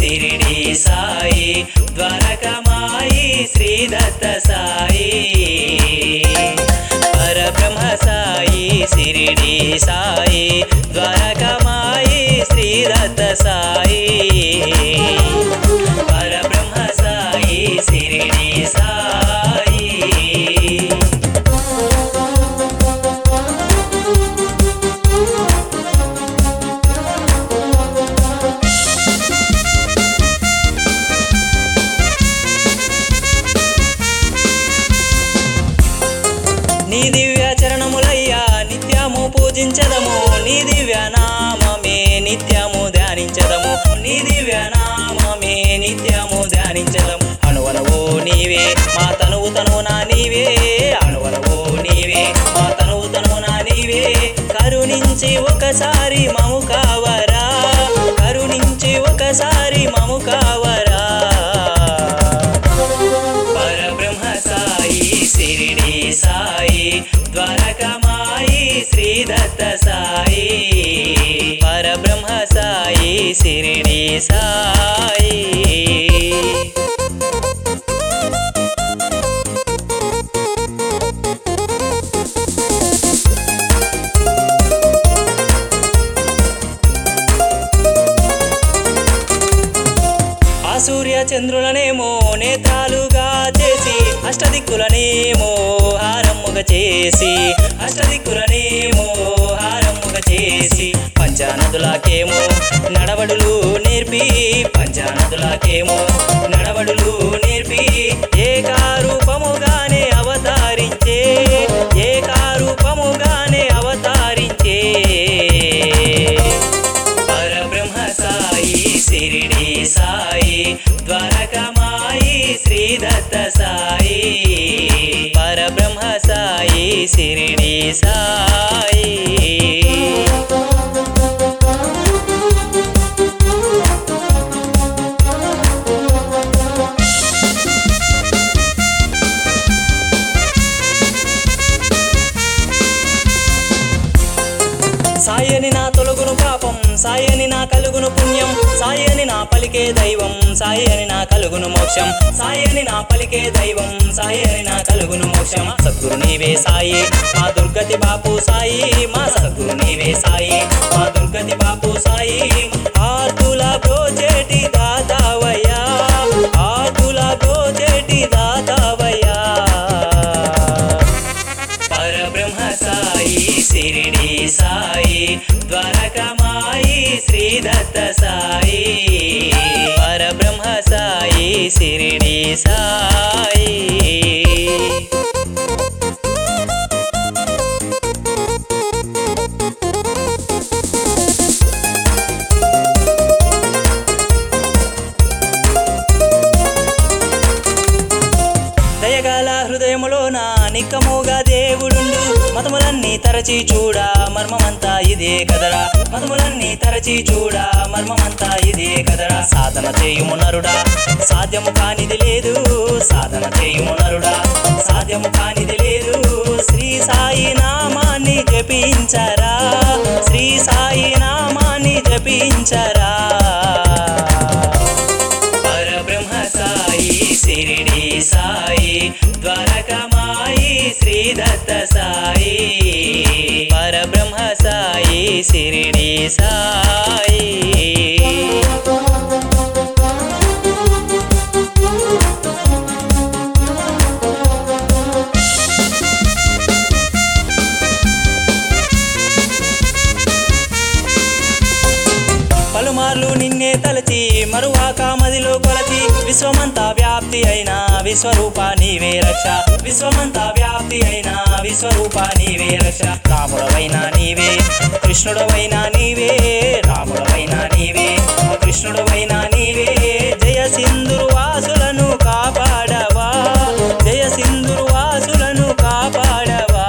సిరిడి సాయి ద్వారకమాయి శ్రీదత్త సాయి పరబ్రహ్మ సాయి సిరిడి సాయి ద్వారకమాయి శ్రీదత్త సాయి పరబ్రహ్మ సాయి సిరిడి సాయి నీ దివ్య చరణములయ్యా నిత్యము పూజించదము నీ దివ్య నామమే నిత్యము ధ్యానించదము నీ దివ్య నామమే నిత్యము ధ్యానించదము అనువనవో నీవే మా తనువు తనువునా నీవే అనువనవో నీవే మా తనువు తనువునా నీవే కరుణించి ఒకసారి మము కావరా కరుణించి ఒకసారి మము కావరా పరబ్రహ్మ సాయి సిరిడి సాయి ద్వారకమాయి శ్రీదత్త సాయి పరబ్రహ్మ సాయి సిరిడి సాయి ఆ సూర్య చంద్రులనేమో నేత్రాలుగా చేసి అష్టదిక్కులనేమో హారమ్ముగా చేసి అష్టదిక్కులనేమో హారమ్ముగా చేసి పంచానదులకేమో నడవడులు నేర్పి పంచానదులకేమో నడవడులు నేర్పి ఏకారూపముగానే అవతారించే ఏకారూపముగానే అవతారించే పరబ్రహ్మ సాయి సిరిడి సాయి ద్వారకమాయి శ్రీదత్త సాయి పరబ్రహ్మ సాయి సిరిడి సాయి సాయని నా తొలగును పాపం సాయని నా కలుగును పుణ్యం సాయని నా పలికే దైవం సాయని నా కలుగును మోక్షం సాయని నా పలికే దైవం సాయని నా కలుగును మోక్షం సద్గురు నీవే సాయి మా దుర్గతి బాపు సాయి మా సద్గురు నీవే సాయి మా దుర్గతి బాపు సాయి ఆతుల బ్రోచేటి దాతావయ్యా ఆతుల బ్రోచేటి దాతావయ్యా పరబ్రహ్మ సాయి సిరిడి సాయి ద్వారకమాయి శ్రీదత్త సాయి పరబ్రహ్మ సాయి సిరిడి సాయి దయగల హృదయములోన నిక్కముగా దేవుడుండు మతములన్నీ తరచి చూడా మర్మమంతా ఇదే కదరా మతములన్నీ తరచి చూడా మర్మమంతా ఇదే కదరా సాధన చేయుము నరుడా సాధ్యము కానిది లేదు సాధన చేయుము నరుడా సాధ్యము కానిది లేదు శ్రీ సాయి నామాన్ని జపించరా శ్రీ సాయి నామాన్ని జపించరా పరబ్రహ్మ సాయి సిరిడి సాయి ద్వారకమాయి శ్రీదత్త సాయి పరబ్రహ్మ సాయి సిరిడి సాయి పలుమార్లు నిన్నే తలచి మరువాక మదిలో కొలచి విశ్వమంతా వ్యాప్తి అయిన విశ్వరూప నీవే రక్ష విశ్వమంతా వ్యాప్తి అయిన విశ్వరూప నీవే రక్ష రాముడవైనా నీవే కృష్ణుడవైనా నీవే రాముడవైనా నీవే కృష్ణుడవైనా నీవే జయ సింధురు వాసులను కాపాడవా జయ సింధురు వాసులను కాపాడవా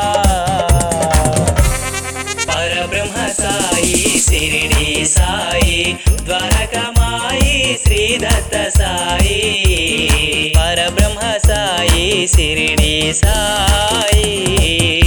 పరబ్రహ్మ సాయి సిరిడి సాయి ద్వారకమాయి శ్రీదత్త సాయి పరబ్రహ్మ సాయి సిరిడి సాయి